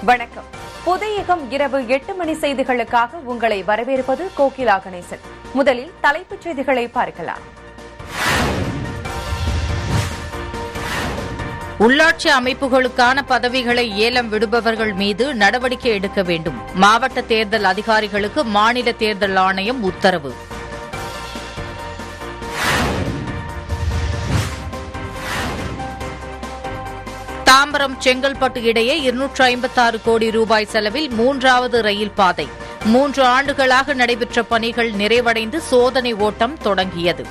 வணக்கம் புதையகம் இரவு எட்டு மணி செய்திகளுக்காக உங்களை வரவேற்பது கோகிலா கணேசன் முதலில் தலைப்புச் செய்திகளை பார்க்கலாம் உள்ளாட்சி அமைப்புகளுக்கான பதவிகளை ஏலம் விடுபவர்கள் மீது நடவடிக்கை எடுக்க வேண்டும் மாவட்ட தேர்தல் அதிகாரிகளுக்கு மாநில தேர்தல் ஆணையம் உத்தரவு தாம்பரம் செங்கல்பட்டு இடையே இருநூற்று ஐம்பத்தாறு கோடி ரூபாய் செலவில் மூன்றாவது ரயில் பாதை மூன்று ஆண்டுகளாக நடைபெற்ற பணிகள் நிறைவடைந்து சோதனை ஓட்டம் தொடங்கியது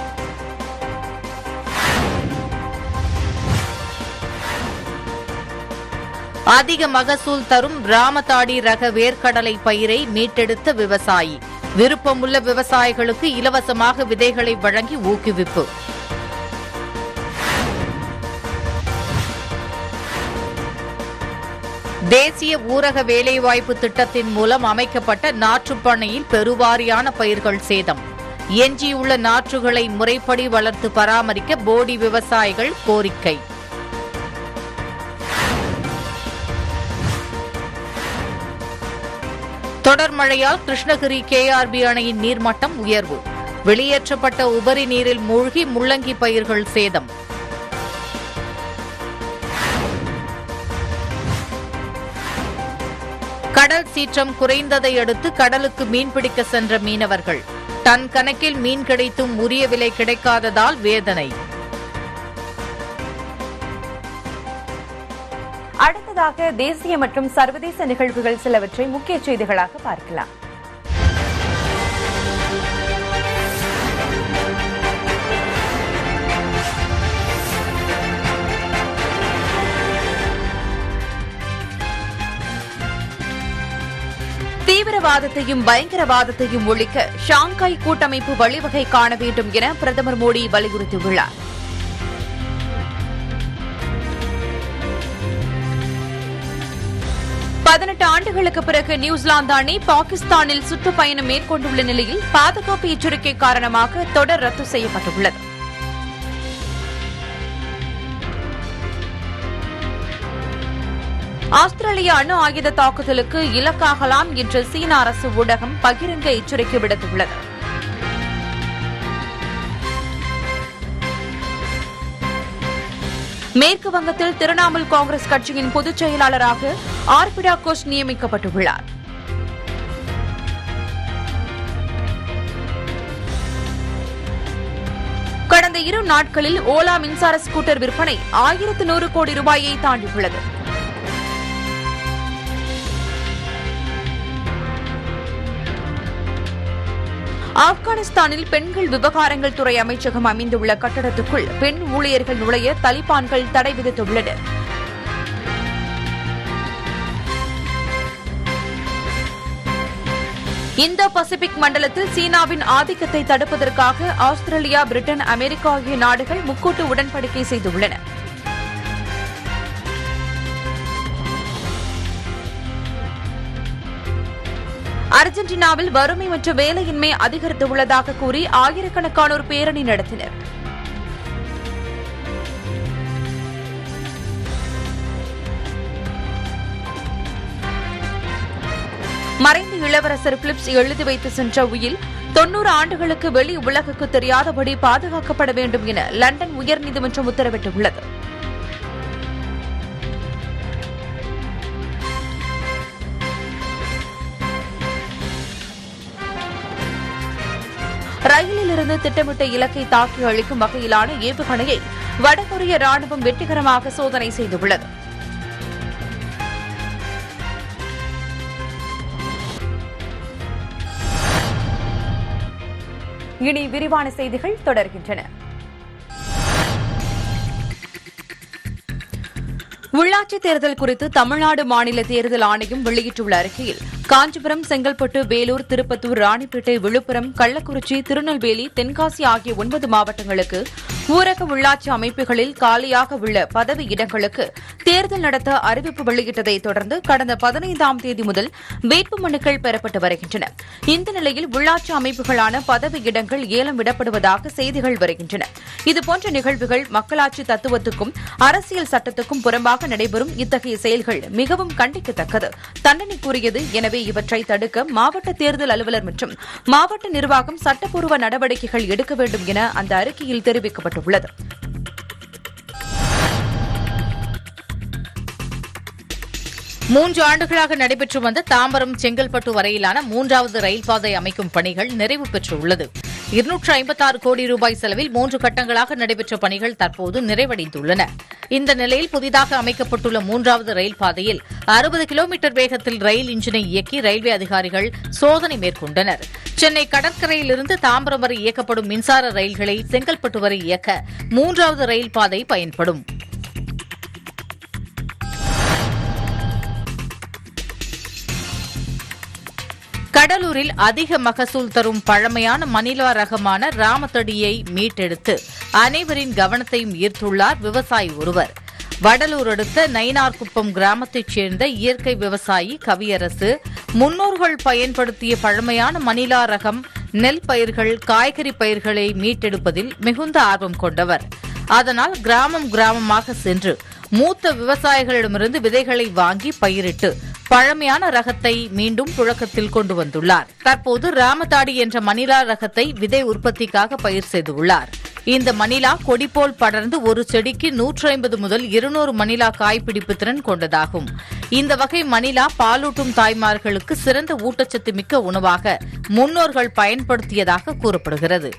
அதிக மகசூல் தரும் ராமதாடி ரக வேர்க்கடலை பயிரை மீட்டெடுத்த விவசாயி விருப்பமுள்ள விவசாயிகளுக்கு இலவசமாக விதைகளை வழங்கி ஊக்குவிப்பு தேசிய ஊரக வேலைவாய்ப்பு திட்டத்தின் மூலம் அமைக்கப்பட்ட நாற்றுப்பண்ணையில் பெருவாரியான பயிர்கள் சேதம் எஞ்சியுள்ள நாற்றுகளை முறைப்படி வளர்த்து பராமரிக்க போடி விவசாயிகள் கோரிக்கை தொடர் மழையால் கிருஷ்ணகிரி கேஆர்பி அணையின் நீர்மட்டம் உயர்வு வெளியேற்றப்பட்ட உபரி நீரில் மூழ்கி முள்ளங்கி பயிர்கள் சேதம் கடல் சீற்றம் குறைந்ததை அடுத்து கடலுக்கு மீன்பிடிக்க சென்ற மீனவர்கள் டன் கணக்கில் மீன் கிடைத்தும் உரிய விலை கிடைக்காததால் வேதனை அடுத்ததாக தேசிய மற்றும் சர்வதேச நிகழ்வுகள் சிலவற்றை முக்கிய செய்திகளாக பார்க்கலாம் தீவிரவாதத்தையும் பயங்கரவாதத்தையும் ஒழிக்க ஷாங்காய் கூட்டமைப்பு வழிவகை காண வேண்டும் என பிரதமர் மோடி வலியுறுத்தியுள்ளார் பதினெட்டு ஆண்டுகளுக்கு பிறகு நியூசிலாந்து அணி பாகிஸ்தானில் சுற்றுப்பயணம் மேற்கொண்டுள்ள நிலையில் பாதுகாப்பு எச்சரிக்கை காரணமாக தொடர் ரத்து செய்யப்பட்டுள்ளது ஆஸ்திரேலிய அணு ஆயுத தாக்குதலுக்கு இலக்காகலாம் என்று சீன அரசு ஊடகம் பகிரங்க எச்சரிக்கை விடுத்துள்ளது மேற்கு வங்கத்தில் திரிணாமுல் காங்கிரஸ் கட்சியின் பொதுச் செயலாளராக ஆர்பிடா கோஷ் நியமிக்கப்பட்டுள்ளார் கடந்த இரு நாட்களில் ஓலா மின்சார ஸ்கூட்டர் விற்பனை ஆயிரத்து நூறு கோடி ரூபாயை தாண்டியுள்ளது ஆப்கானிஸ்தானில் பெண்கள் விவகாரங்கள் துறை அமைச்சகம் அமைந்துள்ள கட்டடத்துக்குள் பெண் ஊழியர்கள் நுழைய தலிபான்கள் தடை விதித்துள்ளனர் இந்தோ பசிபிக் மண்டலத்தில் சீனாவின் ஆதிக்கத்தை தடுப்பதற்காக ஆஸ்திரேலியா பிரிட்டன் அமெரிக்கா ஆகிய நாடுகள் முக்கூட்டு உடன்படிக்கை செய்துள்ளன அர்ஜென்டினாவில் வறுமை மற்றும் வேலையின்மை அதிகரித்துள்ளதாக கூறி ஆயிரக்கணக்கானோர் பேரணி நடத்தினர் மறைந்த இளவரசர் பிலிப்ஸ் எழுதி வைத்து சென்ற உயில் தொன்னூறு ஆண்டுகளுக்கு வெளி உலகுக்கு தெரியாதபடி பாதுகாக்கப்பட வேண்டும் என லண்டன் உயர்நீதிமன்றம் உத்தரவிட்டுள்ளது ரயிலில் இருந்து திட்டமிட்ட இலக்கை தாக்கி அளிக்கும் வகையிலான ஏவுகணையை வடகொரிய ராணுவம் வெற்றிகரமாக சோதனை செய்துள்ளது இனி விரிவான செய்திகள் தொடர்கின்றன உள்ளாட்சி தேர்தல் குறித்து தமிழ்நாடு மாநில தேர்தல் ஆணையம் வெளியிட்டுள்ள அறிக்கையில் காஞ்சிபுரம் செங்கல்பட்டு வேலூர் திருப்பத்தூர் ராணிப்பேட்டை விழுப்புரம் கள்ளக்குறிச்சி திருநெல்வேலி தென்காசி ஆகிய ஒன்பது மாவட்டங்களுக்கு ஊரக உள்ளாட்சி அமைப்புகளில் காலியாக உள்ள பதவி இடங்களுக்கு தேர்தல் நடத்த அறிவிப்பு வெளியிட்டதை தொடர்ந்து கடந்த பதினைந்தாம் தேதி முதல் வேட்பு மனுக்கள் பெறப்பட்டு வருகின்றன இந்த நிலையில் உள்ளாட்சி அமைப்புகளான பதவி இடங்கள் ஏலம் விடப்படுவதாக செய்திகள் வருகின்றன இதுபோன்ற நிகழ்வுகள் மக்களாட்சி தத்துவத்துக்கும் அரசியல் சட்டத்துக்கும் புறம்பாக நடைபெறும் இத்தகைய செயல்கள் மிகவும் கண்டிக்கத்தக்கது தண்டனைக்குரியது எனவே இவற்றை தடுக்க மாவட்ட தேர்தல் அலுவலர் மற்றும் மாவட்ட நிர்வாகம் சட்டப்பூர்வ நடவடிக்கைகள் எடுக்க வேண்டும் என அந்த அறிக்கையில் தெரிவிக்கப்பட்டுள்ளது மூன்று ஆண்டுகளாக நடைபெற்று வந்த தாம்பரம் செங்கல்பட்டு வரையிலான மூன்றாவது ரயில் பாதை அமைக்கும் பணிகள் நிறைவு பெற்றுள்ளது இருநூற்று ஐம்பத்தாறு கோடி ரூபாய் செலவில் மூன்று கட்டங்களாக நடைபெற்ற பணிகள் தற்போது நிறைவடைந்துள்ளன இந்த நிலையில் புதிதாக அமைக்கப்பட்டுள்ள மூன்றாவது ரயில் பாதையில் அறுபது கிலோமீட்டர் வேகத்தில் ரயில் இன்ஜினை இயக்கி ரயில்வே அதிகாரிகள் சோதனை மேற்கொண்டனர் சென்னை கடற்கரையிலிருந்து தாம்பரம் வரை இயக்கப்படும் மின்சார ரயில்களை செங்கல்பட்டு வரை இயக்க மூன்றாவது ரயில் பாதை பயன்படும் கடலூரில் அதிக மகசூல் தரும் பழமையான மணிலா ரகமான ராமத்தடியை மீட்டெடுத்து அனைவரின் கவனத்தையும் ஈர்த்துள்ளார் விவசாயி ஒருவர் வடலூர் அடுத்த நயினார்குப்பம் கிராமத்தைச் சேர்ந்த இயற்கை விவசாயி கவியரசு முன்னோர்கள் பயன்படுத்திய பழமையான மணிலா ரகம் நெல் பயிர்கள் காய்கறி பயிர்களை மீட்டெடுப்பதில் மிகுந்த ஆர்வம் கொண்டவர் அதனால் கிராமம் கிராமமாக சென்று மூத்த விவசாயிகளிடமிருந்து விதைகளை வாங்கி பயிரிட்டு பழமையான ரகத்தை மீண்டும் புழக்கத்தில் கொண்டு வந்துள்ளார் தற்போது ராமதாடி என்ற மணிலா ரகத்தை விதை உற்பத்திக்காக பயிர் செய்துள்ளார் இந்த மணிலா கொடிபோல் படர்ந்து ஒரு செடிக்கு நூற்றி ஐம்பது முதல் இருநூறு மணிலா காய்பிடிப்பு திறன் கொண்டதாகும் இந்த வகை மணிலா பாலூட்டும் தாய்மார்களுக்கு சிறந்த ஊட்டச்சத்து மிக்க உணவாக முன்னோர்கள் பயன்படுத்தியதாக கூறப்படுகிறது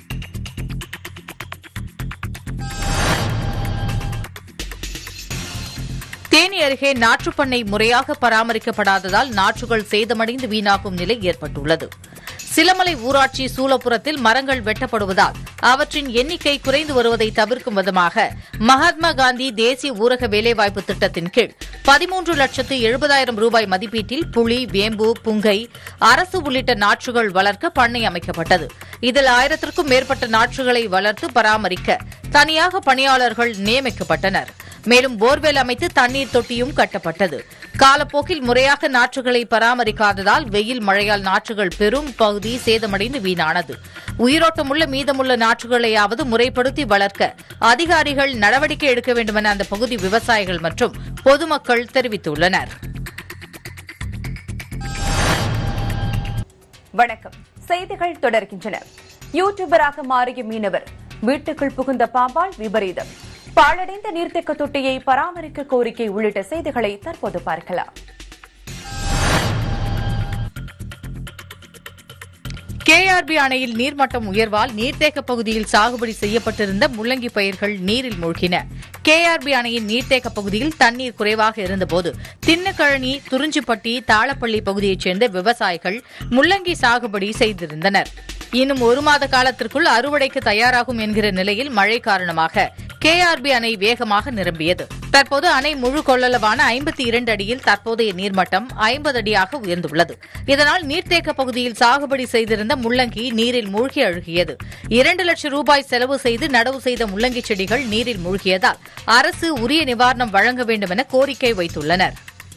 தேனி அருகே நாற்றுப்பண்ணை முறையாக பராமரிக்கப்படாததால் நாற்றுகள் சேதமடைந்து வீணாகும் நிலை ஏற்பட்டுள்ளது சிலமலை ஊராட்சி சூலப்புரத்தில் மரங்கள் வெட்டப்படுவதால் அவற்றின் எண்ணிக்கை குறைந்து வருவதை தவிர்க்கும் விதமாக மகாத்மா காந்தி தேசிய ஊரக வேலைவாய்ப்பு திட்டத்தின் கீழ் பதிமூன்று லட்சத்து எழுபதாயிரம் ரூபாய் மதிப்பீட்டில் புளி வேம்பு புங்கை அரசு உள்ளிட்ட நாற்றுகள் வளர்க்க பண்ணை அமைக்கப்பட்டது இதில் ஆயிரத்திற்கும் மேற்பட்ட நாற்றுகளை வளர்த்து பராமரிக்க தனியாக பணியாளர்கள் நியமிக்கப்பட்டனர் மேலும் போர்வெல் அமைத்து தண்ணீர் தொட்டியும் கட்டப்பட்டது காலப்போக்கில் முறையாக நாற்றுகளை பராமரிக்காததால் வெயில் மழையால் நாற்றுகள் பெரும் பகுதி சேதமடைந்து வீணானது உயிரோட்டமுள்ள மீதமுள்ள நாற்றுகளையாவது முறைப்படுத்தி வளர்க்க அதிகாரிகள் நடவடிக்கை எடுக்க வேண்டுமென அந்த பகுதி விவசாயிகள் மற்றும் பொதுமக்கள் தெரிவித்துள்ளனர் வணக்கம் செய்திகள் தொடர்கின்றன யூடியூபராக மாறிய மீனவர் வீட்டுக்குள் புகுந்த பாம்பால் விபரீதம் பாழடைந்த நீர்த்தேக்க தொட்டியை பராமரிக்க கோரிக்கை உள்ளிட்ட செய்திகளை தற்போது பார்க்கலாம் கேஆர்பி அணையில் நீர்மட்டம் உயர்வால் நீர்த்தேக்க பகுதியில் சாகுபடி செய்யப்பட்டிருந்த முள்ளங்கி பயிர்கள் நீரில் மூழ்கின கேஆர்பி அணையின் நீர்த்தேக்க பகுதியில் தண்ணீர் குறைவாக இருந்தபோது தின்னக்கழனி துறிஞ்சிப்பட்டி தாளப்பள்ளி பகுதியைச் சேர்ந்த விவசாயிகள் முள்ளங்கி சாகுபடி செய்திருந்தனர் இன்னும் ஒரு மாத காலத்திற்குள் அறுவடைக்கு தயாராகும் என்கிற நிலையில் மழை காரணமாக கேஆர்பி அணை வேகமாக நிரம்பியது தற்போது அணை முழு கொள்ளளவான ஐம்பத்தி இரண்டு அடியில் தற்போதைய நீர்மட்டம் ஐம்பது அடியாக உயர்ந்துள்ளது இதனால் நீர்த்தேக்க பகுதியில் சாகுபடி செய்திருந்த முள்ளங்கி நீரில் மூழ்கி அழுகியது இரண்டு லட்சம் ரூபாய் செலவு செய்து நடவு செய்த முள்ளங்கி செடிகள் நீரில் மூழ்கியதால் அரசு உரிய நிவாரணம் வழங்க வேண்டும் என கோரிக்கை வைத்துள்ளனர்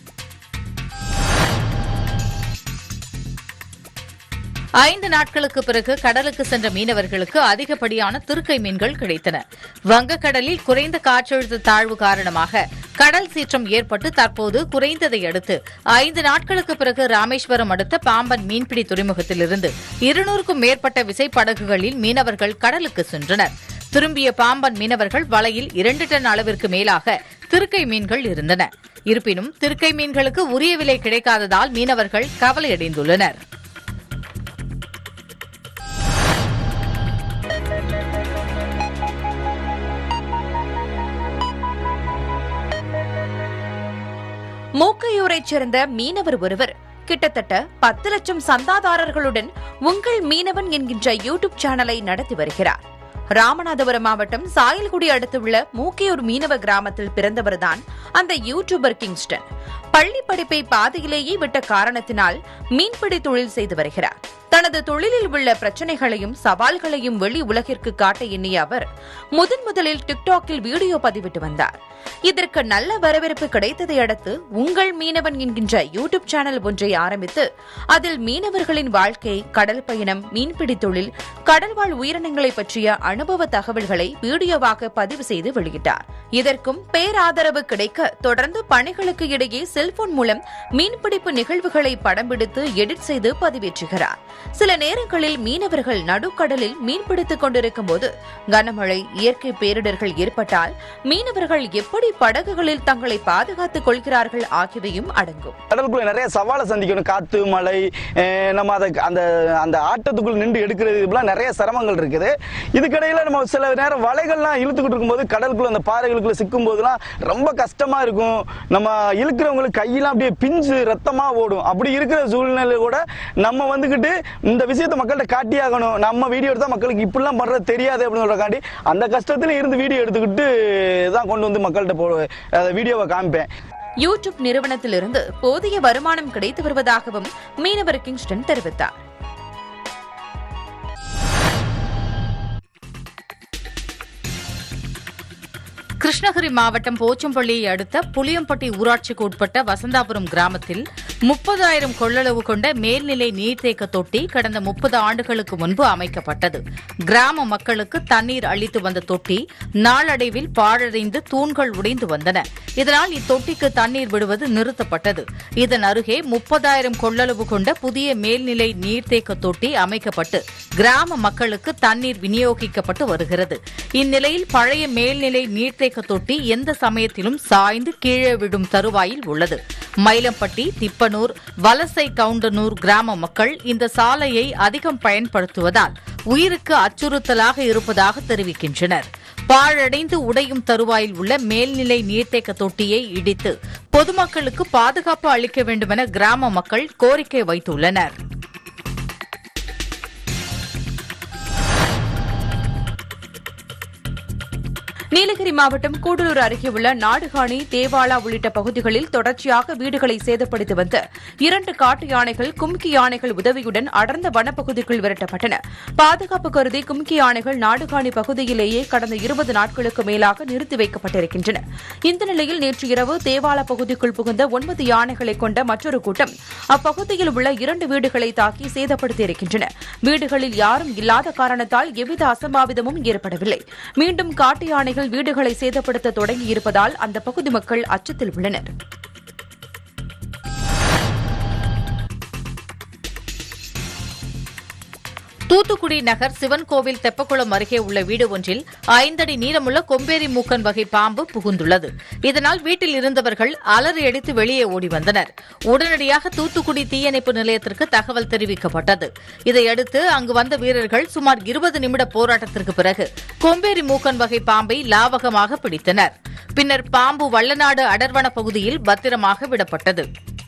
ஐந்து நாட்களுக்கு பிறகு கடலுக்கு சென்ற மீனவர்களுக்கு அதிகப்படியான திருக்கை மீன்கள் கிடைத்தன வங்கக்கடலில் குறைந்த காற்றழுத்த தாழ்வு காரணமாக கடல் சீற்றம் ஏற்பட்டு தற்போது குறைந்ததை அடுத்து ஐந்து நாட்களுக்கு பிறகு ராமேஸ்வரம் அடுத்த பாம்பன் மீன்பிடி துறைமுகத்திலிருந்து இருநூறுக்கும் மேற்பட்ட விசைப்படகுகளில் மீனவர்கள் கடலுக்கு சென்றனர் திரும்பிய பாம்பன் மீனவர்கள் வலையில் இரண்டு டன் அளவிற்கு மேலாக திருக்கை மீன்கள் இருந்தன இருப்பினும் திருக்கை மீன்களுக்கு உரிய விலை கிடைக்காததால் மீனவர்கள் கவலையடைந்துள்ளனர் மூக்கையூரைச் சேர்ந்த மீனவர் ஒருவர் கிட்டத்தட்ட பத்து லட்சம் சந்தாதாரர்களுடன் உங்கள் மீனவன் என்கின்ற யூடியூப் சேனலை நடத்தி வருகிறார் ராமநாதபுரம் மாவட்டம் சாயல்குடி அடுத்துள்ள மூக்கையூர் மீனவ கிராமத்தில் பிறந்தவர்தான் அந்த யூடியூபர் கிங்ஸ்டன் பள்ளி படிப்பை பாதியிலேயே விட்ட காரணத்தினால் மீன்பிடி தொழில் செய்து வருகிறார் தனது தொழிலில் உள்ள பிரச்சனைகளையும் சவால்களையும் வெளி உலகிற்கு காட்ட எண்ணிய அவர் முதன் முதலில் டிக்டாக்கில் வீடியோ பதிவிட்டு வந்தார் இதற்கு நல்ல வரவேற்பு கிடைத்ததை அடுத்து உங்கள் மீனவன் என்கின்ற யூடியூப் சேனல் ஒன்றை ஆரம்பித்து அதில் மீனவர்களின் வாழ்க்கை கடல் பயணம் மீன்பிடி தொழில் கடல்வாழ் உயிரினங்களை பற்றிய அனுபவ தகவல்களை வீடியோவாக பதிவு செய்து வெளியிட்டார் இதற்கும் பேராதரவு கிடைக்க தொடர்ந்து பணிகளுக்கு இடையே செல்போன் மூலம் மீன்பிடிப்பு நிகழ்வுகளை படம் பிடித்து எடிட் செய்து பதிவேற்றுகிறார் சில நேரங்களில் மீனவர்கள் நடுக்கடலில் மீன்பிடித்துக் கொண்டிருக்கும் போது கனமழை இயற்கை பேரிடர்கள் ஏற்பட்டால் மீனவர்கள் எப்படி படகுகளில் தங்களை பாதுகாத்துக் கொள்கிறார்கள் ஆகியவையும் அடங்கும் கடலுக்குள்ள நிறைய சவாலை சந்திக்கணும் காத்து மழை அஹ் நம்ம அதை அந்த அந்த ஆட்டத்துக்குள்ள நின்று எடுக்கிறது இப்படிலாம் நிறைய சிரமங்கள் இருக்குது இதுக்கிடையில நம்ம சில நேரம் வலைகள்லாம் இழுத்துக்கிட்டு இருக்கும்போது கடலுக்குள்ள அந்த பாறைகளுக்குள்ள சிக்கும் போதெல்லாம் ரொம்ப கஷ்டமா இருக்கும் நம்ம இழுக்கிறவங்களுக்கு கையெல்லாம் அப்படியே பிஞ்சு ரத்தமா ஓடும் அப்படி இருக்கிற சூழ்நிலை கூட நம்ம வந்துகிட்டு இந்த விஷயத்தை மக்கள்கிட்ட காட்டியாகணும் நம்ம வீடியோ எடுத்தா மக்களுக்கு இப்படிலாம் பண்றது தெரியாது அப்படின்னு சொல்றக்காண்டி அந்த கஷ்டத்துல இருந்து வீடியோ எடுத்துக்கிட்டு தான் கொண்டு வந்து மக்கள்கிட்ட போ அதை வீடியோவை காமிப்பேன் யூடியூப் நிறுவனத்திலிருந்து போதிய வருமானம் கிடைத்து வருவதாகவும் மீனவர் கிங்ஸ்டன் தெரிவித்தார் கிருஷ்ணகிரி மாவட்டம் போச்சம்பள்ளியை அடுத்த புளியம்பட்டி ஊராட்சிக்கு உட்பட்ட வசந்தாபுரம் கிராமத்தில் முப்பதாயிரம் கொள்ளளவு கொண்ட மேல்நிலை நீர்த்தேக்க தொட்டி கடந்த முப்பது ஆண்டுகளுக்கு முன்பு அமைக்கப்பட்டது கிராம மக்களுக்கு தண்ணீர் அளித்து வந்த தொட்டி நாளடைவில் பாழடைந்து தூண்கள் உடைந்து வந்தன இதனால் இத்தொட்டிக்கு தண்ணீர் விடுவது நிறுத்தப்பட்டது இதன் அருகே முப்பதாயிரம் கொள்ளளவு கொண்ட புதிய மேல்நிலை நீர்த்தேக்க தொட்டி அமைக்கப்பட்டு கிராம மக்களுக்கு தண்ணீர் விநியோகிக்கப்பட்டு வருகிறது இந்நிலையில் பழைய மேல்நிலை நீர்த்தேக்க தொட்டி எந்த சமயத்திலும் சாய்ந்து கீழே விடும் தருவாயில் உள்ளது மயிலம்பட்டி திப்பனூர் வலசை கவுண்டனூர் கிராம மக்கள் இந்த சாலையை அதிகம் பயன்படுத்துவதால் உயிருக்கு அச்சுறுத்தலாக இருப்பதாக தெரிவிக்கின்றனர் பாழடைந்து உடையும் தருவாயில் உள்ள மேல்நிலை நீர்த்தேக்க தொட்டியை இடித்து பொதுமக்களுக்கு பாதுகாப்பு அளிக்க வேண்டுமென கிராம மக்கள் கோரிக்கை வைத்துள்ளனர் நீலகிரி மாவட்டம் கூடலூர் அருகே உள்ள நாடுகாணி தேவாலா உள்ளிட்ட பகுதிகளில் தொடர்ச்சியாக வீடுகளை சேதப்படுத்தி வந்த இரண்டு காட்டு யானைகள் கும்கி யானைகள் உதவியுடன் அடர்ந்த வனப்பகுதிக்குள் விரட்டப்பட்டன பாதுகாப்பு கருதி கும்கி யானைகள் நாடுகாணி பகுதியிலேயே கடந்த இருபது நாட்களுக்கு மேலாக நிறுத்தி வைக்கப்பட்டிருக்கின்றன இந்த நிலையில் நேற்று இரவு தேவாலா பகுதிக்குள் புகுந்த ஒன்பது யானைகளை கொண்ட மற்றொரு கூட்டம் அப்பகுதியில் உள்ள இரண்டு வீடுகளை தாக்கி சேதப்படுத்தியிருக்கின்றன வீடுகளில் யாரும் இல்லாத காரணத்தால் எவ்வித அசம்பாவிதமும் ஏற்படவில்லை மீண்டும் காட்டு யானைகள் வீடுகளை சேதப்படுத்த தொடங்கியிருப்பதால் அந்த பகுதி மக்கள் அச்சத்தில் உள்ளனர் தூத்துக்குடி நகர் சிவன் கோவில் தெப்பக்குளம் அருகே உள்ள வீடு ஒன்றில் ஐந்தடி நீளமுள்ள கொம்பேரி மூக்கன் வகை பாம்பு புகுந்துள்ளது இதனால் வீட்டில் இருந்தவர்கள் அலறி அடித்து வெளியே ஓடி வந்தனர் உடனடியாக தூத்துக்குடி தீயணைப்பு நிலையத்திற்கு தகவல் தெரிவிக்கப்பட்டது இதையடுத்து அங்கு வந்த வீரர்கள் சுமார் இருபது நிமிட போராட்டத்திற்கு பிறகு கொம்பேரி மூக்கன் வகை பாம்பை லாவகமாக பிடித்தனர் பின்னர் பாம்பு வள்ளநாடு அடர்வன பகுதியில் பத்திரமாக விடப்பட்டது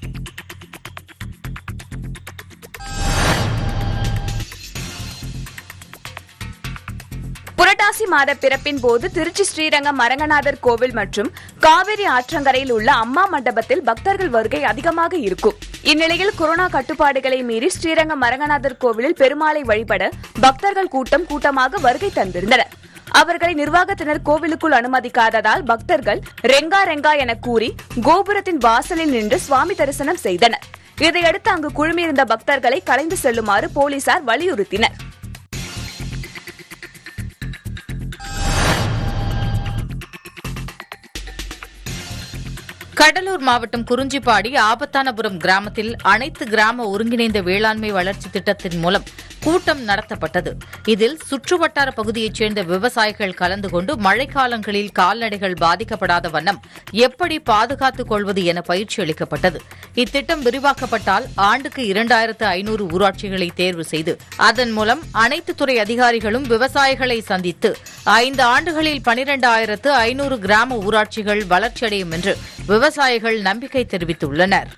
புரட்டாசி மாத பிறப்பின் போது திருச்சி ஸ்ரீரங்கம் அரங்கநாதர் கோவில் மற்றும் காவிரி ஆற்றங்கரையில் உள்ள அம்மா மண்டபத்தில் பக்தர்கள் வருகை அதிகமாக இருக்கும் இந்நிலையில் கொரோனா கட்டுப்பாடுகளை மீறி ஸ்ரீரங்கம் அரங்கநாதர் கோவிலில் பெருமாளை வழிபட பக்தர்கள் கூட்டம் கூட்டமாக வருகை தந்திருந்தனர் அவர்களை நிர்வாகத்தினர் கோவிலுக்குள் அனுமதிக்காததால் பக்தர்கள் ரெங்கா ரெங்கா என கூறி கோபுரத்தின் வாசலில் நின்று சுவாமி தரிசனம் செய்தனர் இதையடுத்து அங்கு குழுமியிருந்த பக்தர்களை கலைந்து செல்லுமாறு போலீசார் வலியுறுத்தினர் கடலூர் மாவட்டம் குறிஞ்சிப்பாடி ஆபத்தானபுரம் கிராமத்தில் அனைத்து கிராம ஒருங்கிணைந்த வேளாண்மை வளர்ச்சி திட்டத்தின் மூலம் கூட்டம் நடத்தப்பட்டது இதில் சுற்றுவட்டார பகுதியைச் சேர்ந்த விவசாயிகள் கலந்து கொண்டு மழைக்காலங்களில் கால்நடைகள் பாதிக்கப்படாத வண்ணம் எப்படி பாதுகாத்துக் கொள்வது என பயிற்சி அளிக்கப்பட்டது இத்திட்டம் விரிவாக்கப்பட்டால் ஆண்டுக்கு இரண்டாயிரத்து ஐநூறு ஊராட்சிகளை தேர்வு செய்து அதன் மூலம் அனைத்து துறை அதிகாரிகளும் விவசாயிகளை சந்தித்து ஐந்து ஆண்டுகளில் பனிரெண்டாயிரத்து ஐநூறு கிராம ஊராட்சிகள் வளர்ச்சியடையும் என்று விவசாயிகள் நம்பிக்கை தெரிவித்துள்ளனர்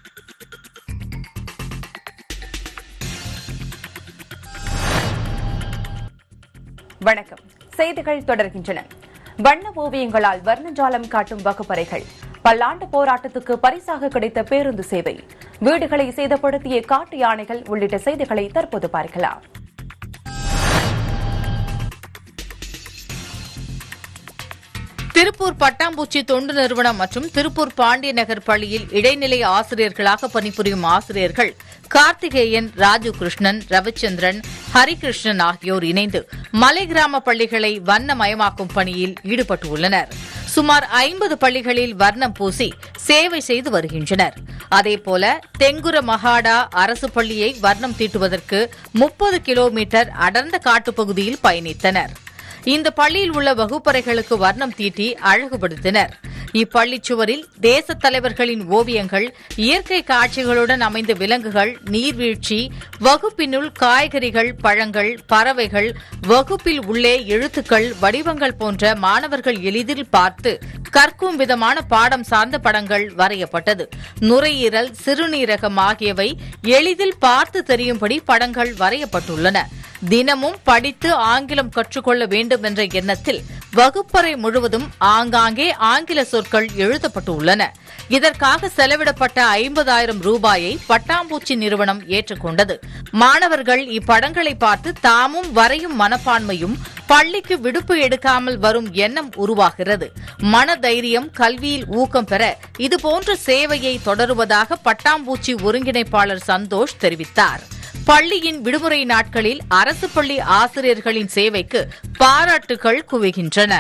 வணக்கம் செய்திகள் தொடர்கின்றன வண்ண ஓவியங்களால் வர்ணஜாலம் காட்டும் வகுப்பறைகள் பல்லாண்டு போராட்டத்துக்கு பரிசாக கிடைத்த பேருந்து சேவை வீடுகளை சேதப்படுத்திய காட்டு யானைகள் உள்ளிட்ட செய்திகளை தற்போது பார்க்கலாம் திருப்பூர் பட்டாம்பூச்சி தொண்டு நிறுவனம் மற்றும் திருப்பூர் பாண்டிய நகர் பள்ளியில் இடைநிலை ஆசிரியர்களாக பணிபுரியும் ஆசிரியர்கள் கார்த்திகேயன் ராஜு கிருஷ்ணன் ரவிச்சந்திரன் ஹரிகிருஷ்ணன் ஆகியோர் இணைந்து மலை கிராம பள்ளிகளை வண்ணமயமாக்கும் பணியில் ஈடுபட்டுள்ளனர் சுமார் ஐம்பது பள்ளிகளில் வர்ணம் பூசி சேவை செய்து வருகின்றனர் அதேபோல தெங்குர மகாடா அரசு பள்ளியை வர்ணம் தீட்டுவதற்கு முப்பது கிலோமீட்டர் அடர்ந்த காட்டுப்பகுதியில் பயணித்தனர் இந்த பள்ளியில் உள்ள வகுப்பறைகளுக்கு வர்ணம் தீட்டி அழகுபடுத்தினர் இப்பள்ளி சுவரில் தேசத் தலைவர்களின் ஓவியங்கள் இயற்கை காட்சிகளுடன் அமைந்த விலங்குகள் நீர்வீழ்ச்சி வகுப்பினுள் காய்கறிகள் பழங்கள் பறவைகள் வகுப்பில் உள்ளே எழுத்துக்கள் வடிவங்கள் போன்ற மாணவர்கள் எளிதில் பார்த்து கற்கும் விதமான பாடம் சார்ந்த படங்கள் வரையப்பட்டது நுரையீரல் சிறுநீரகம் ஆகியவை எளிதில் பார்த்து தெரியும்படி படங்கள் வரையப்பட்டுள்ளன தினமும் படித்து ஆங்கிலம் கற்றுக்கொள்ள வேண்டும் என்ற எண்ணத்தில் வகுப்பறை முழுவதும் ஆங்காங்கே ஆங்கில சொற்கள் எழுதப்பட்டுள்ளன இதற்காக செலவிடப்பட்ட ஐம்பதாயிரம் ரூபாயை பட்டாம்பூச்சி நிறுவனம் ஏற்றுக்கொண்டது மாணவர்கள் இப்படங்களை பார்த்து தாமும் வரையும் மனப்பான்மையும் பள்ளிக்கு விடுப்பு எடுக்காமல் வரும் எண்ணம் உருவாகிறது மன தைரியம் கல்வியில் ஊக்கம் பெற இதுபோன்ற சேவையை தொடருவதாக பட்டாம்பூச்சி ஒருங்கிணைப்பாளர் சந்தோஷ் தெரிவித்தார் பள்ளியின் விடுமுறை நாட்களில் அரசு பள்ளி ஆசிரியர்களின் சேவைக்கு பாராட்டுகள் குவிகின்றன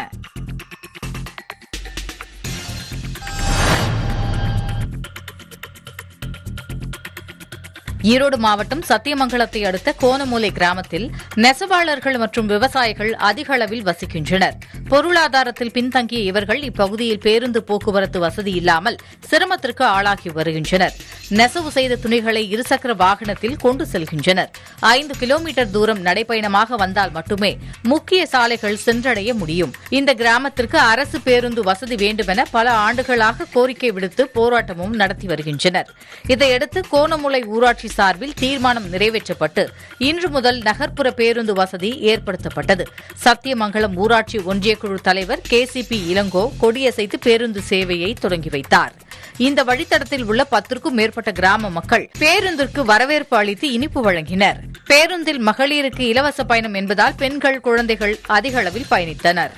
ஈரோடு மாவட்டம் சத்தியமங்கலத்தை அடுத்த கோணமூலை கிராமத்தில் நெசவாளர்கள் மற்றும் விவசாயிகள் அதிக அளவில் வசிக்கின்றனர் பொருளாதாரத்தில் பின்தங்கிய இவர்கள் இப்பகுதியில் பேருந்து போக்குவரத்து வசதி இல்லாமல் சிரமத்திற்கு ஆளாகி வருகின்றனர் நெசவு செய்த துணிகளை இருசக்கர வாகனத்தில் கொண்டு செல்கின்றனர் ஐந்து கிலோமீட்டர் தூரம் நடைப்பயணமாக வந்தால் மட்டுமே முக்கிய சாலைகள் சென்றடைய முடியும் இந்த கிராமத்திற்கு அரசு பேருந்து வசதி வேண்டுமென பல ஆண்டுகளாக கோரிக்கை விடுத்து போராட்டமும் நடத்தி வருகின்றனர் இதையடுத்து கோணமுலை ஊராட்சி சார்பில் தீர்மானம் நிறைவேற்றப்பட்டு இன்று முதல் நகர்ப்புற பேருந்து வசதி ஏற்படுத்தப்பட்டது சத்தியமங்கலம் ஊராட்சி ஒன்றியக்குழு தலைவர் கே சி பி இளங்கோ கொடியசைத்து பேருந்து சேவையை தொடங்கி வைத்தார் இந்த வழித்தடத்தில் உள்ள பத்திற்கும் மேற்பட்ட கிராம மக்கள் பேருந்திற்கு வரவேற்பு அளித்து இனிப்பு வழங்கினர் பேருந்தில் மகளிருக்கு இலவச பயணம் என்பதால் பெண்கள் குழந்தைகள் அதிக அளவில் பயணித்தனர்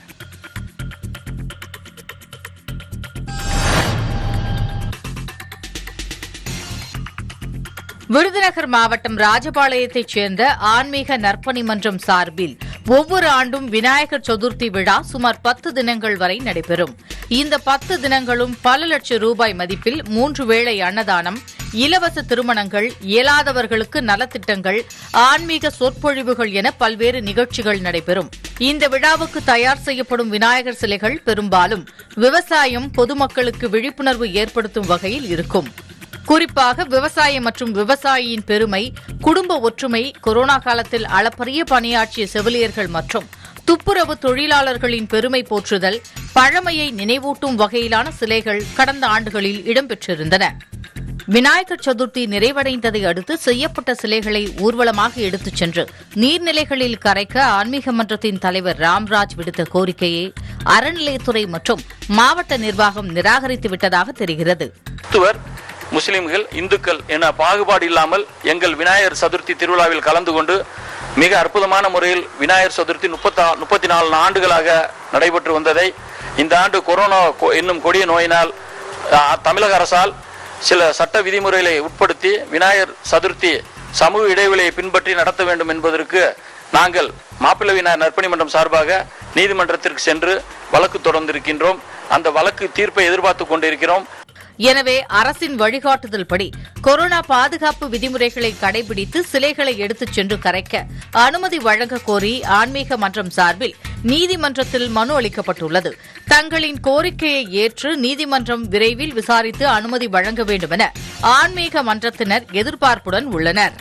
விருதுநகர் மாவட்டம் ராஜபாளையத்தைச் சேர்ந்த ஆன்மீக நற்பணி மன்றம் சார்பில் ஒவ்வொரு ஆண்டும் விநாயகர் சதுர்த்தி விழா சுமார் பத்து தினங்கள் வரை நடைபெறும் இந்த பத்து தினங்களும் பல லட்சம் ரூபாய் மதிப்பில் மூன்று வேளை அன்னதானம் இலவச திருமணங்கள் இயலாதவர்களுக்கு நலத்திட்டங்கள் ஆன்மீக சொற்பொழிவுகள் என பல்வேறு நிகழ்ச்சிகள் நடைபெறும் இந்த விழாவுக்கு தயார் செய்யப்படும் விநாயகர் சிலைகள் பெரும்பாலும் விவசாயம் பொதுமக்களுக்கு விழிப்புணர்வு ஏற்படுத்தும் வகையில் இருக்கும் குறிப்பாக விவசாயம் மற்றும் விவசாயியின் பெருமை குடும்ப ஒற்றுமை கொரோனா காலத்தில் அளப்பரிய பணியாற்றிய செவிலியர்கள் மற்றும் துப்புரவு தொழிலாளர்களின் பெருமை போற்றுதல் பழமையை நினைவூட்டும் வகையிலான சிலைகள் கடந்த ஆண்டுகளில் இடம்பெற்றிருந்தன விநாயகர் சதுர்த்தி நிறைவடைந்ததை அடுத்து செய்யப்பட்ட சிலைகளை ஊர்வலமாக எடுத்துச் சென்று நீர்நிலைகளில் கரைக்க ஆன்மீக மன்றத்தின் தலைவர் ராம்ராஜ் விடுத்த கோரிக்கையை அறநிலையத்துறை மற்றும் மாவட்ட நிர்வாகம் நிராகரித்து விட்டதாக தெரிகிறது கிறிஸ்துவர் முஸ்லிம்கள் இந்துக்கள் என பாகுபாடு இல்லாமல் எங்கள் விநாயகர் சதுர்த்தி திருவிழாவில் கலந்து கொண்டு மிக அற்புதமான முறையில் விநாயகர் சதுர்த்தி முப்பத்தா முப்பத்தி நாலு ஆண்டுகளாக நடைபெற்று வந்ததை இந்த ஆண்டு கொரோனா கொ- என்னும் கொடிய நோயினால் ஆ, தமிழக அரசால் சில சட்ட விதிமுறைகளை உட்படுத்தி விநாயகர் சதுர்த்தி சமூக இடைவெளியை பின்பற்றி நடத்த வேண்டும் என்பதற்கு நாங்கள் மாப்பிள்ளை விநாயகர் நற்பணி மன்றம் சார்பாக நீதிமன்றத்திற்கு சென்று வழக்கு தொடர்ந்திருக்கின்றோம் அந்த வழக்கு தீர்ப்பை எதிர்பார்த்து கொண்டிருக்கிறோம் எனவே அரசின் வழிகாட்டுதல்படி கொரோனா பாதுகாப்பு விதிமுறைகளை கடைபிடித்து சிலைகளை எடுத்துச் சென்று கரைக்க அனுமதி வழங்க கோரி ஆன்மீக மன்றம் சார்பில் நீதிமன்றத்தில் மனு அளிக்கப்பட்டுள்ளது தங்களின் கோரிக்கையை ஏற்று நீதிமன்றம் விரைவில் விசாரித்து அனுமதி வழங்க வேண்டுமென ஆன்மீக மன்றத்தினர் எதிர்பார்ப்புடன் உள்ளனர்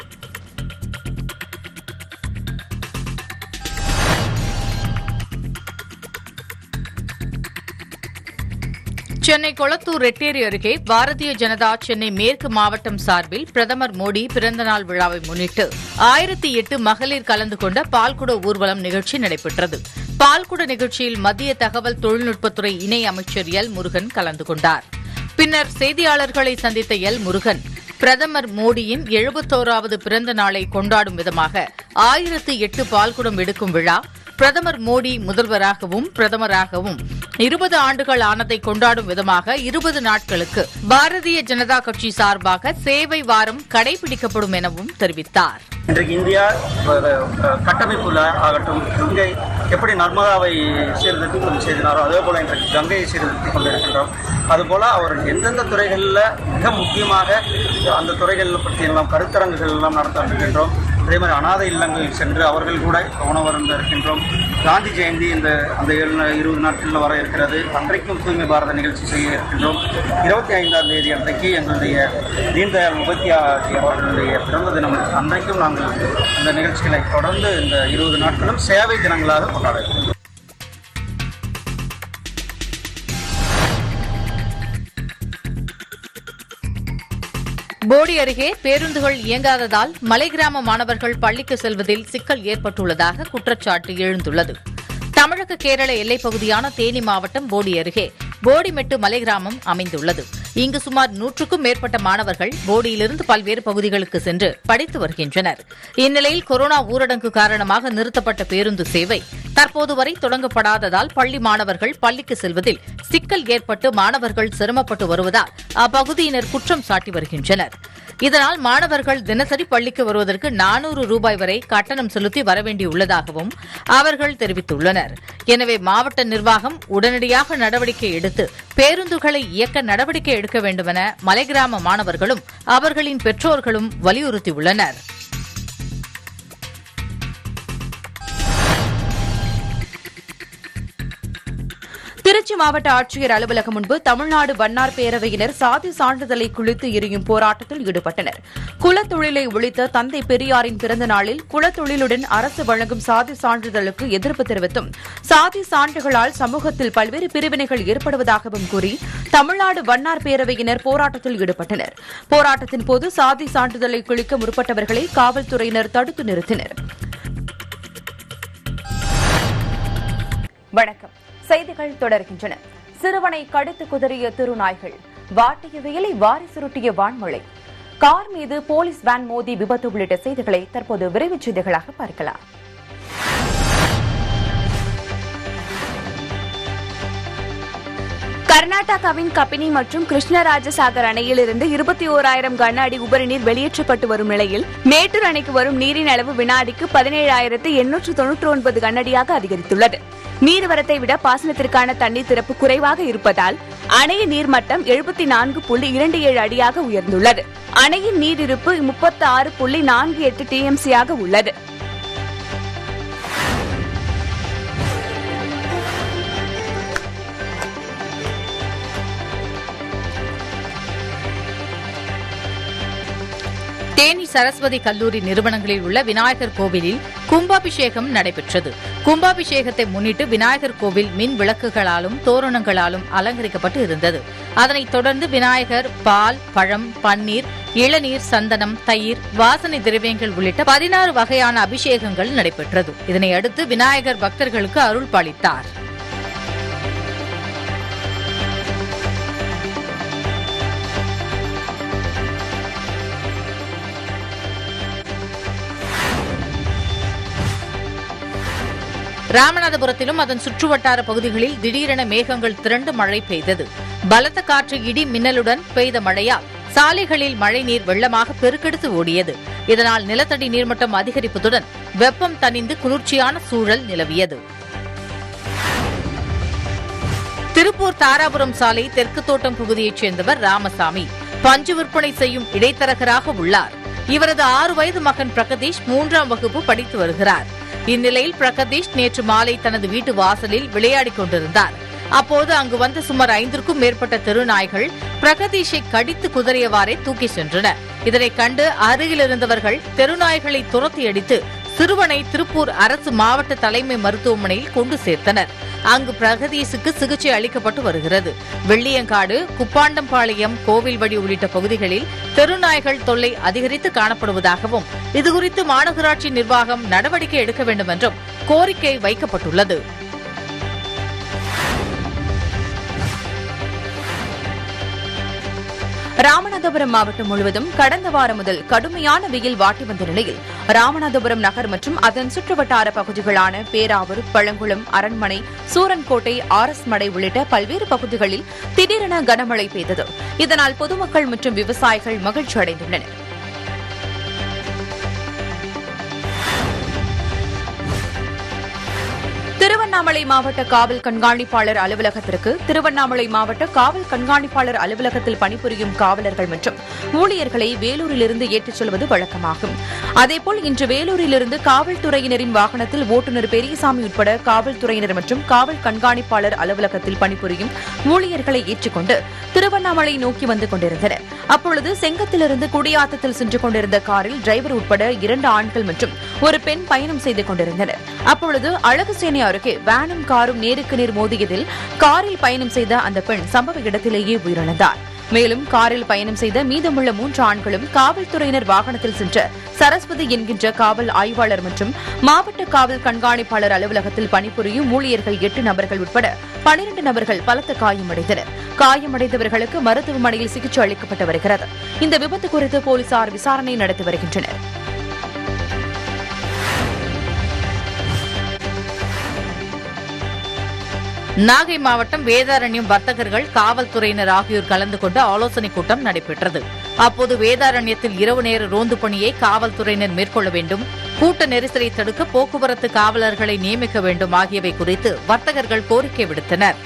சென்னை கொளத்தூர் ரெட்டேரி அருகே பாரதிய ஜனதா சென்னை மேற்கு மாவட்டம் சார்பில் பிரதமர் மோடி பிறந்தநாள் விழாவை முன்னிட்டு ஆயிரத்தி எட்டு மகளிர் கலந்து கொண்ட பால்குட ஊர்வலம் நிகழ்ச்சி நடைபெற்றது பால்குட நிகழ்ச்சியில் மத்திய தகவல் தொழில்நுட்பத்துறை இணை அமைச்சர் எல் முருகன் கலந்து கொண்டார் பின்னர் செய்தியாளர்களை சந்தித்த எல் முருகன் பிரதமர் மோடியின் எழுபத்தோராவது பிறந்த நாளை கொண்டாடும் விதமாக ஆயிரத்து எட்டு பால்குடம் எடுக்கும் விழா பிரதமர் மோடி முதல்வராகவும் பிரதமராகவும் இருபது ஆண்டுகள் ஆனதை கொண்டாடும் விதமாக இருபது நாட்களுக்கு பாரதிய ஜனதா கட்சி சார்பாக சேவை வாரம் கடைபிடிக்கப்படும் எனவும் தெரிவித்தார் இன்றைக்கு இந்தியா ஒரு, அஹ், கட்டமைப்புல ஆகட்டும் கங்கை எப்படி நர்மதாவை சீர்திருத்தம் செய்தினாரோ அதே போல இன்றைக்கு கங்கையை சீர்திருத்தி கொண்டிருக்கின்றோம் அதுபோல அவர் எந்தெந்த துறைகளில் மிக முக்கியமாக அந்த துறைகள் பற்றி எல்லாம் கருத்தரங்குகள் எல்லாம் நடத்த இருக்கின்றோம் அதே மாதிரி அனாதை இல்லங்களில் சென்று அவர்கள் கூட கவனம் வருந்த இருக்கின்றோம் காந்தி ஜெயந்தி இந்த அந்த ஏழு நா- இருபது நாட்களில் வர இருக்கிறது அன்றைக்கும் தூய்மை பாரத நிகழ்ச்சி செய்ய இருக்கின்றோம் இருபத்தி ஐந்தாம் தேதி அன்றைக்கு எங்களுடைய தீன்தயாள் உபத்யா அவர்களுடைய பிறந்த தினம் அன்றைக்கும் நாங்கள் இந்த நிகழ்ச்சிகளை தொடர்ந்து இந்த இருபது நாட்களும் சேவை தினங்களாக கொண்டாட இருக்கிறோம் போடி அருகே பேருந்துகள் இயங்காததால் மலை கிராம மாணவர்கள் பள்ளிக்கு செல்வதில் சிக்கல் ஏற்பட்டுள்ளதாக குற்றச்சாட்டு எழுந்துள்ளது தமிழக கேரள எல்லைப் பகுதியான தேனி மாவட்டம் போடி அருகே போடிமெட்டு மலை கிராமம் அமைந்துள்ளது இங்கு சுமார் நூற்றுக்கும் மேற்பட்ட மாணவர்கள் போடியிலிருந்து பல்வேறு பகுதிகளுக்கு சென்று படித்து வருகின்றனர் இந்நிலையில் கொரோனா ஊரடங்கு காரணமாக நிறுத்தப்பட்ட பேருந்து சேவை தற்போது வரை தொடங்கப்படாததால் பள்ளி மாணவர்கள் பள்ளிக்கு செல்வதில் சிக்கல் ஏற்பட்டு மாணவர்கள் சிரமப்பட்டு வருவதால் அப்பகுதியினர் குற்றம் சாட்டி வருகின்றனர் இதனால் மாணவர்கள் தினசரி பள்ளிக்கு வருவதற்கு நானூறு ரூபாய் வரை கட்டணம் செலுத்தி வரவேண்டியுள்ளதாகவும் அவர்கள் தெரிவித்துள்ளனர் எனவே மாவட்ட நிர்வாகம் உடனடியாக நடவடிக்கை எடுத்து பேருந்துகளை இயக்க நடவடிக்கை எடுக்க வேண்டுமென மலைகிராம மாணவர்களும் அவர்களின் பெற்றோர்களும் வலியுறுத்தியுள்ளனர் திருச்சி மாவட்ட ஆட்சியர் அலுவலகம் முன்பு தமிழ்நாடு வண்ணார் பேரவையினர் சாதி சான்றிதழை குளித்து எரியும் போராட்டத்தில் ஈடுபட்டனர் குலத்தொழிலை ஒழித்த தந்தை பெரியாரின் பிறந்த நாளில் குலத்தொழிலுடன் அரசு வழங்கும் சாதி சான்றிதழுக்கு எதிர்ப்பு தெரிவித்தும் சாதி சான்றுகளால் சமூகத்தில் பல்வேறு பிரிவினைகள் ஏற்படுவதாகவும் கூறி தமிழ்நாடு வண்ணார் பேரவையினர் போராட்டத்தில் ஈடுபட்டனர் போராட்டத்தின் போது சாதி சான்றிதழை குளிக்க முற்பட்டவர்களை காவல்துறையினர் தடுத்து நிறுத்தினர் வணக்கம் செய்திகள் தொடர்கின்றன சிறுவனை கடித்து குதறிய திருநாய்கள் வாட்டிய வெயிலை வாரி சுருட்டிய வான்மழை கார் மீது போலீஸ் வேன் மோதி விபத்து உள்ளிட்ட செய்திகளை தற்போது விரைவுச் செய்திகளாக பார்க்கலாம் கர்நாடகாவின் கபினி மற்றும் கிருஷ்ணராஜசாகர் அணையிலிருந்து இருபத்தி ஓராயிரம் கன அடி உபரி நீர் வெளியேற்றப்பட்டு வரும் நிலையில் மேட்டூர் அணைக்கு வரும் நீரின் அளவு வினாடிக்கு பதினேழாயிரத்து எண்ணூற்று தொன்னூற்று ஒன்பது கனஅடியாக அதிகரித்துள்ளது நீர்வரத்தை விட பாசனத்திற்கான தண்ணீர் திறப்பு குறைவாக இருப்பதால் அணையின் நீர்மட்டம் எழுபத்தி நான்கு புள்ளி இரண்டு ஏழு அடியாக உயர்ந்துள்ளது அணையின் நீரிருப்பு முப்பத்தி ஆறு புள்ளி நான்கு எட்டு டிஎம்சியாக உள்ளது தேனி சரஸ்வதி கல்லூரி நிறுவனங்களில் உள்ள விநாயகர் கோவிலில் கும்பாபிஷேகம் நடைபெற்றது கும்பாபிஷேகத்தை முன்னிட்டு விநாயகர் கோவில் மின் விளக்குகளாலும் தோரணங்களாலும் அலங்கரிக்கப்பட்டு இருந்தது அதனைத் தொடர்ந்து விநாயகர் பால் பழம் பன்னீர் இளநீர் சந்தனம் தயிர் வாசனை திரவியங்கள் உள்ளிட்ட பதினாறு வகையான அபிஷேகங்கள் நடைபெற்றது இதனையடுத்து விநாயகர் பக்தர்களுக்கு அருள் பாலித்தார் ராமநாதபுரத்திலும் அதன் சுற்றுவட்டார பகுதிகளில் திடீரென மேகங்கள் திரண்டு மழை பெய்தது பலத்த காற்று இடி மின்னலுடன் பெய்த மழையால் சாலைகளில் மழைநீர் வெள்ளமாக பெருக்கெடுத்து ஓடியது இதனால் நிலத்தடி நீர்மட்டம் அதிகரிப்பதுடன் வெப்பம் தணிந்து குளிர்ச்சியான சூழல் நிலவியது திருப்பூர் தாராபுரம் சாலை தெற்கு தோட்டம் பகுதியைச் சேர்ந்தவர் ராமசாமி பஞ்சு விற்பனை செய்யும் இடைத்தரகராக உள்ளார் இவரது ஆறு வயது மகன் பிரகதீஷ் மூன்றாம் வகுப்பு படித்து வருகிறார் இந்நிலையில் பிரகதீஷ் நேற்று மாலை தனது வீட்டு வாசலில் விளையாடிக் கொண்டிருந்தார் அப்போது அங்கு வந்த சுமார் ஐந்திற்கும் மேற்பட்ட தெருநாய்கள் பிரகதீஷை கடித்து குதறியவாறே தூக்கி சென்றன இதனைக் கண்டு அருகில் இருந்தவர்கள் தெருநாய்களை துரத்தி அடித்து சிறுவனை திருப்பூர் அரசு மாவட்ட தலைமை மருத்துவமனையில் கொண்டு சேர்த்தனர் அங்கு பிரகதீஷுக்கு சிகிச்சை அளிக்கப்பட்டு வருகிறது வெள்ளியங்காடு குப்பாண்டம்பாளையம் கோவில்வடி உள்ளிட்ட பகுதிகளில் தெருநாய்கள் தொல்லை அதிகரித்து காணப்படுவதாகவும் இதுகுறித்து மாநகராட்சி நிர்வாகம் நடவடிக்கை எடுக்க வேண்டும் என்றும் கோரிக்கை வைக்கப்பட்டுள்ளது ராமநாதபுரம் மாவட்டம் முழுவதும் கடந்த வாரம் முதல் கடுமையான வெயில் வாட்டி வந்த நிலையில் ராமநாதபுரம் நகர் மற்றும் அதன் சுற்றுவட்டார பகுதிகளான பேராவூர் பழங்குளம் அரண்மனை சூரன்கோட்டை ஆர் எஸ் மடை உள்ளிட்ட பல்வேறு பகுதிகளில் திடீரென கனமழை பெய்தது இதனால் பொதுமக்கள் மற்றும் விவசாயிகள் மகிழ்ச்சி அடைந்துள்ளனர் திருவண்ணாமலை மாவட்ட காவல் கண்காணிப்பாளர் அலுவலகத்திற்கு திருவண்ணாமலை மாவட்ட காவல் கண்காணிப்பாளர் அலுவலகத்தில் பணிபுரியும் காவலர்கள் மற்றும் ஊழியர்களை வேலூரிலிருந்து ஏற்றிச் செல்வது வழக்கமாகும் அதேபோல் இன்று வேலூரிலிருந்து காவல்துறையினரின் வாகனத்தில் ஓட்டுநர் பெரியசாமி உட்பட காவல்துறையினர் மற்றும் காவல் கண்காணிப்பாளர் அலுவலகத்தில் பணிபுரியும் ஊழியர்களை ஏற்றிக்கொண்டு திருவண்ணாமலை நோக்கி வந்து கொண்டிருந்தனர் அப்பொழுது செங்கத்திலிருந்து குடியாத்தத்தில் சென்று கொண்டிருந்த காரில் டிரைவர் உட்பட இரண்டு ஆண்கள் மற்றும் ஒரு பெண் பயணம் செய்து கொண்டிருந்தனர் அப்பொழுது அழகுசேனை அருகே வேனும் காரும் நேருக்கு நேர் மோதியதில் காரில் பயணம் செய்த அந்த பெண் சம்பவ இடத்திலேயே உயிரிழந்தார் மேலும் காரில் பயணம் செய்த மீதமுள்ள மூன்று ஆண்களும் காவல்துறையினர் வாகனத்தில் சென்ற சரஸ்வதி என்கின்ற காவல் ஆய்வாளர் மற்றும் மாவட்ட காவல் கண்காணிப்பாளர் அலுவலகத்தில் பணிபுரியும் ஊழியர்கள் எட்டு நபர்கள் உட்பட பனிரண்டு நபர்கள் பலத்த காயமடைந்தனர் காயமடைந்தவர்களுக்கு மருத்துவமனையில் சிகிச்சை அளிக்கப்பட்டு வருகிறது இந்த விபத்து குறித்து போலீசார் விசாரணை நடத்தி வருகின்றனர் நாகை மாவட்டம் வேதாரண்யம் வர்த்தகர்கள் காவல்துறையினர் ஆகியோர் கலந்து கொண்ட ஆலோசனைக் கூட்டம் நடைபெற்றது அப்போது வேதாரண்யத்தில் இரவு நேர ரோந்து பணியை காவல்துறையினர் மேற்கொள்ள வேண்டும் கூட்ட நெரிசலை தடுக்க போக்குவரத்து காவலர்களை நியமிக்க வேண்டும் ஆகியவை குறித்து வர்த்தகர்கள் கோரிக்கை விடுத்தனர்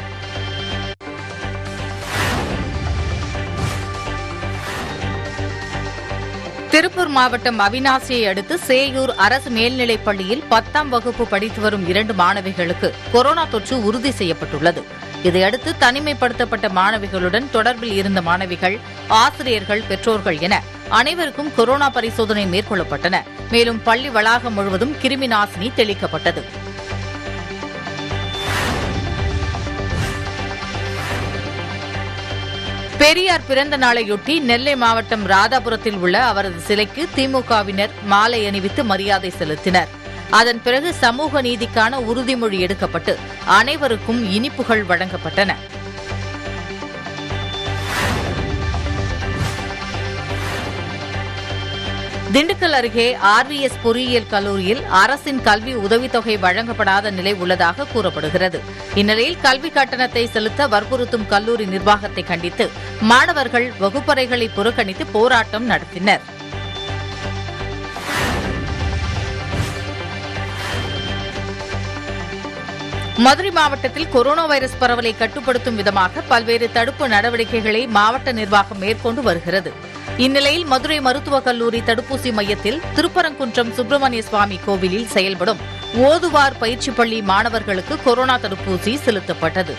திருப்பூர் மாவட்டம் அவினாசியை அடுத்து சேயூர் அரசு மேல்நிலைப் பள்ளியில் பத்தாம் வகுப்பு படித்து வரும் இரண்டு மாணவிகளுக்கு கொரோனா தொற்று உறுதி செய்யப்பட்டுள்ளது இதையடுத்து தனிமைப்படுத்தப்பட்ட மாணவிகளுடன் தொடர்பில் இருந்த மாணவிகள் ஆசிரியர்கள் பெற்றோர்கள் என அனைவருக்கும் கொரோனா பரிசோதனை மேற்கொள்ளப்பட்டன மேலும் பள்ளி வளாகம் முழுவதும் கிருமி நாசினி தெளிக்கப்பட்டது பெரியார் பிறந்த நாளையொட்டி நெல்லை மாவட்டம் ராதாபுரத்தில் உள்ள அவரது சிலைக்கு திமுகவினர் மாலை அணிவித்து மரியாதை செலுத்தினர் அதன் பிறகு சமூக நீதிக்கான உறுதிமொழி எடுக்கப்பட்டு அனைவருக்கும் இனிப்புகள் வழங்கப்பட்டன திண்டுக்கல் அருகே ஆர்விஎஸ் பொறியியல் கல்லூரியில் அரசின் கல்வி உதவித்தொகை வழங்கப்படாத நிலை உள்ளதாக கூறப்படுகிறது இந்நிலையில் கல்வி கட்டணத்தை செலுத்த வற்புறுத்தும் கல்லூரி நிர்வாகத்தை கண்டித்து மாணவர்கள் வகுப்பறைகளை புறக்கணித்து போராட்டம் நடத்தினர் மதுரை மாவட்டத்தில் கொரோனா வைரஸ் பரவலை கட்டுப்படுத்தும் விதமாக பல்வேறு தடுப்பு நடவடிக்கைகளை மாவட்ட நிர்வாகம் மேற்கொண்டு வருகிறது இந்நிலையில் மதுரை மருத்துவக் கல்லூரி தடுப்பூசி மையத்தில் திருப்பரங்குன்றம் சுப்பிரமணிய சுவாமி கோவிலில் செயல்படும் ஓதுவார் பயிற்சி பள்ளி மாணவர்களுக்கு கொரோனா தடுப்பூசி செலுத்தப்பட்டது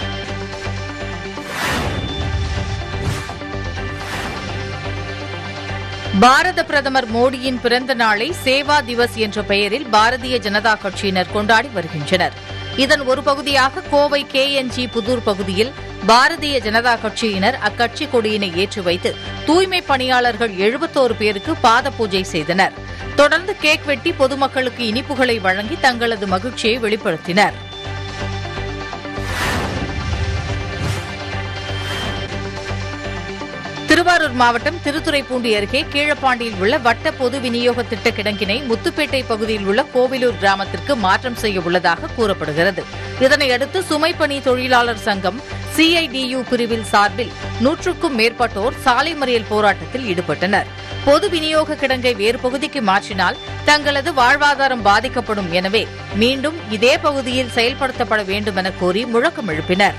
பாரத பிரதமர் மோடியின் பிறந்த நாளை சேவா திவஸ் என்ற பெயரில் பாரதிய ஜனதா கட்சியினர் கொண்டாடி வருகின்றனர் இதன் ஒரு பகுதியாக கோவை கேஎன்ஜி புதூர் பகுதியில் பாரதிய ஜனதா கட்சியினர் அக்கட்சி கொடியினை ஏற்றி வைத்து தூய்மை பணியாளர்கள் எழுபத்தோரு பேருக்கு பாத பூஜை செய்தனர் தொடர்ந்து கேக் வெட்டி பொதுமக்களுக்கு இனிப்புகளை வழங்கி தங்களது மகிழ்ச்சியை வெளிப்படுத்தினர் திருவாரூர் மாவட்டம் திருத்துறைப்பூண்டி அருகே கீழப்பாண்டியில் உள்ள வட்ட பொது விநியோக திட்ட கிடங்கினை முத்துப்பேட்டை பகுதியில் உள்ள கோவிலூர் கிராமத்திற்கு மாற்றம் செய்ய உள்ளதாக கூறப்படுகிறது இதனையடுத்து சுமைப்பணி தொழிலாளர் சங்கம் சிஐடியு பிரிவில் சார்பில் நூற்றுக்கும் மேற்பட்டோர் சாலை மறியல் போராட்டத்தில் ஈடுபட்டனர் பொது விநியோக கிடங்கை வேறு பகுதிக்கு மாற்றினால் தங்களது வாழ்வாதாரம் பாதிக்கப்படும் எனவே மீண்டும் இதே பகுதியில் செயல்படுத்தப்பட வேண்டும் என கோரி முழக்கம் எழுப்பினர்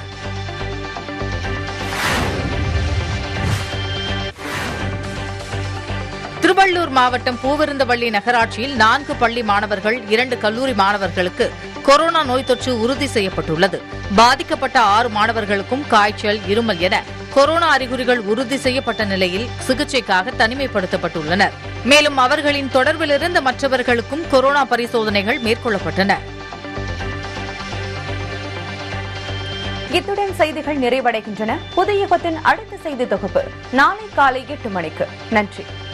திருவள்ளூர் மாவட்டம் பூவிருந்தவள்ளி நகராட்சியில் நான்கு பள்ளி மாணவர்கள் இரண்டு கல்லூரி மாணவர்களுக்கு கொரோனா நோய் தொற்று உறுதி செய்யப்பட்டுள்ளது பாதிக்கப்பட்ட ஆறு மாணவர்களுக்கும் காய்ச்சல் இருமல் என கொரோனா அறிகுறிகள் உறுதி செய்யப்பட்ட நிலையில் சிகிச்சைக்காக தனிமைப்படுத்தப்பட்டுள்ளனர் மேலும் அவர்களின் தொடர்பில் இருந்த மற்றவர்களுக்கும் கொரோனா பரிசோதனைகள் மேற்கொள்ளப்பட்டன இத்துடன் செய்திகள் நிறைவடைகின்றன புதிய யுகத்தின் அடுத்த செய்தி தொகுப்பு நாளை காலை எட்டு மணிக்கு நன்றி